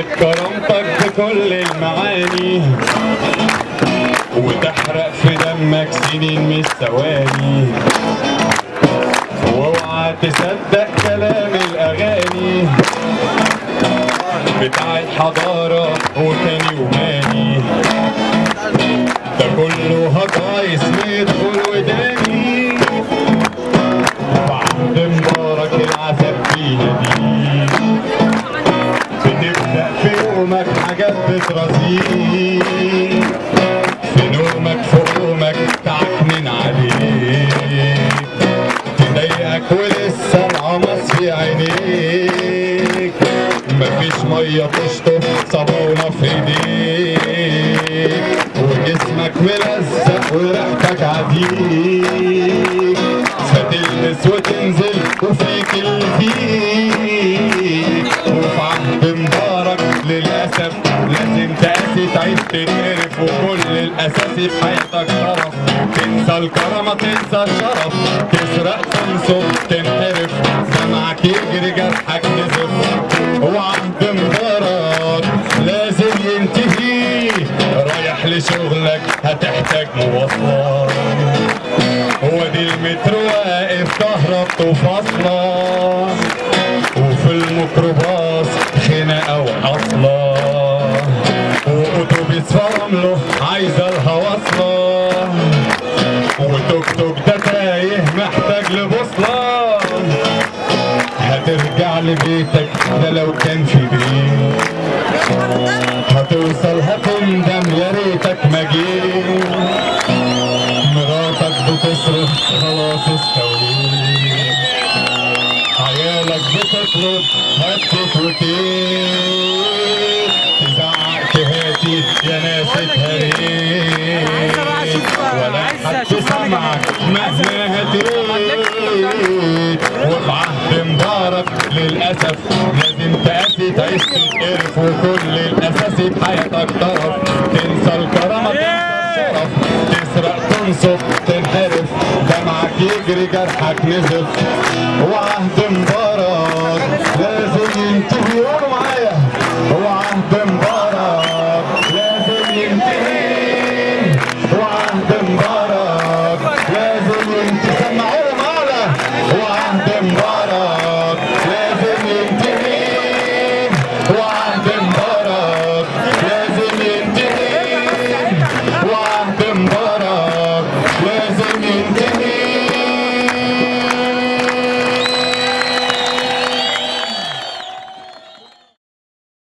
تملك كرامتك بكل المعاني وتحرق في دمك سنين مش ثواني واوعى تصدق كلام الاغاني بتاع الحضارة وكاني وماني ده كله هجايس يدخل وداني بعد مبارك العذاب فينا دي بتبدأ في يومك حاجات بترازيك في نومك في قومك تعكنن عليك تضايقك ولسه العمص في عينيك مفيش ميه تشطف صابونه في ايديك وجسمك ملزق وريحتك عديك فتلبس وتنزل وفيك اللي فيك وفي عهد مبارك للاسف لازم تقاسي تعيش تتقرف وكل الاساسي في حياتك شرف تنسى الكرامه تنسى الشرف تسرق تنصب تنحرف سمعك يجري جرحك نزف وعهد مبارك لازم ينتهي رايح لشغلك هتحتاج مواصلات هو دي المترو واقف كهربته فاصلة وفي الميكروباص خناقة وحصلة وأتوبيس فرمله عايزة لها وصلة وتوك توك ده تايه محتاج لبوصلة هترجع لبيتك ده لو كان في بيت هتوصل هتندم يا ريتك ما جيت مراتك بتصرف خلاص استويت عيالك بتطلب هتت وتيت تزعق تهاتي يا ناس اتهريت ولا حد سمعك مهما هديت وفي عهد مبارك للأسف لازم تقاسي تعيش تتقرف وكل الأساسي في حياتك طرف تنسى الكرامة تنسى الشرف تسرق تنصب تنحرف دمعك يجري جرحك نزف وعهد مبارك لازم ينتهي قولوا معايا وعهد مبارك لازم ينتهي وعهد مبارك لازم ينتهي سمعونا معنا وعهد مبارك لازم ينتهي وعهد مبارك لازم ينتهي وعهد مبارك لازم ينتهي